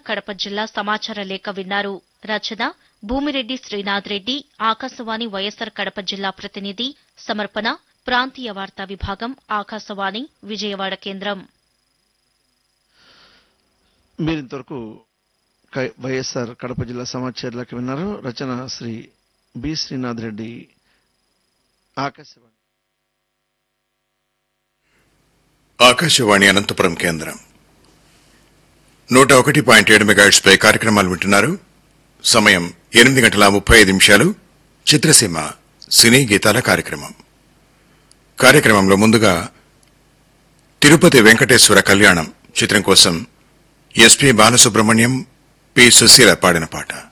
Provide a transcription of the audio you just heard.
కడప జిల్లా సమాచార లేఖ విన్నారు రచన భూమిరెడ్డి శ్రీనాథ్ రెడ్డి ఆకాశవాణి వైఎస్సార్ కడప జిల్లా ప్రతినిధి సమర్పణ ప్రాంతీయ వార్తా విభాగం ఆకాశవాణి విజయవాడ కేంద్రం మీరింతవరకు కై- వైఎస్ఆర్ కడప జిల్లా సమాచారాలకు విన్నారు రచన శ్రీ బి శ్రీనాథ్ రెడ్డి ఆకాశవాణి ఆకాశవాణి అనంతపురం కేంద్రం నూట ఒకటి పాయింట్ ఏడు మెగాహెట్స్ పై కార్యక్రమాలు వింటున్నారు సమయం ఎనిమిది గంటల ముప్పై ఐదు నిమిషాలు చిత్రసీమ సినీ గీతాల కార్యక్రమం కార్యక్రమంలో ముందుగా తిరుపతి వెంకటేశ్వర కళ్యాణం చిత్రం కోసం ఎస్పి బాలసుబ్రహ్మణ్యం పి సుశీల పాడిన పాట